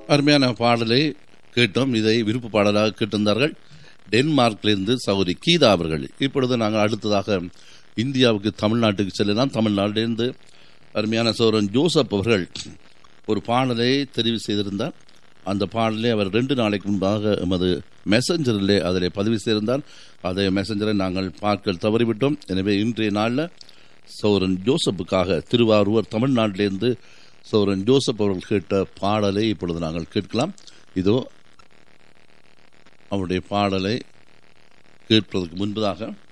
அருமையான பாடலை கேட்டோம் இதை விருப்ப பாடலாக கேட்டிருந்தார்கள் டென்மார்க்கிலிருந்து சௌரி கீதா அவர்கள் இப்பொழுது நாங்கள் அடுத்ததாக இந்தியாவுக்கு தமிழ்நாட்டுக்கு செல்லலாம் தமிழ்நாட்டிலிருந்து அருமையான சௌரன் ஜோசப் அவர்கள் ஒரு பாடலை தெரிவு செய்திருந்தார் அந்த பாடலை அவர் ரெண்டு நாளைக்கு முன்பாக எமது மெசஞ்சரிலே அதில் பதிவு செய்திருந்தார் அதை மெசஞ்சரை நாங்கள் பார்க்க தவறிவிட்டோம் எனவே இன்றைய நாளில் சௌரன் ஜோசப்புக்காக திருவாரூர் தமிழ்நாட்டிலிருந்து சௌரன் ஜோசப் அவர்கள் கேட்ட பாடலை இப்பொழுது நாங்கள் கேட்கலாம் இதோ அவருடைய பாடலை கேட்பதற்கு முன்பதாக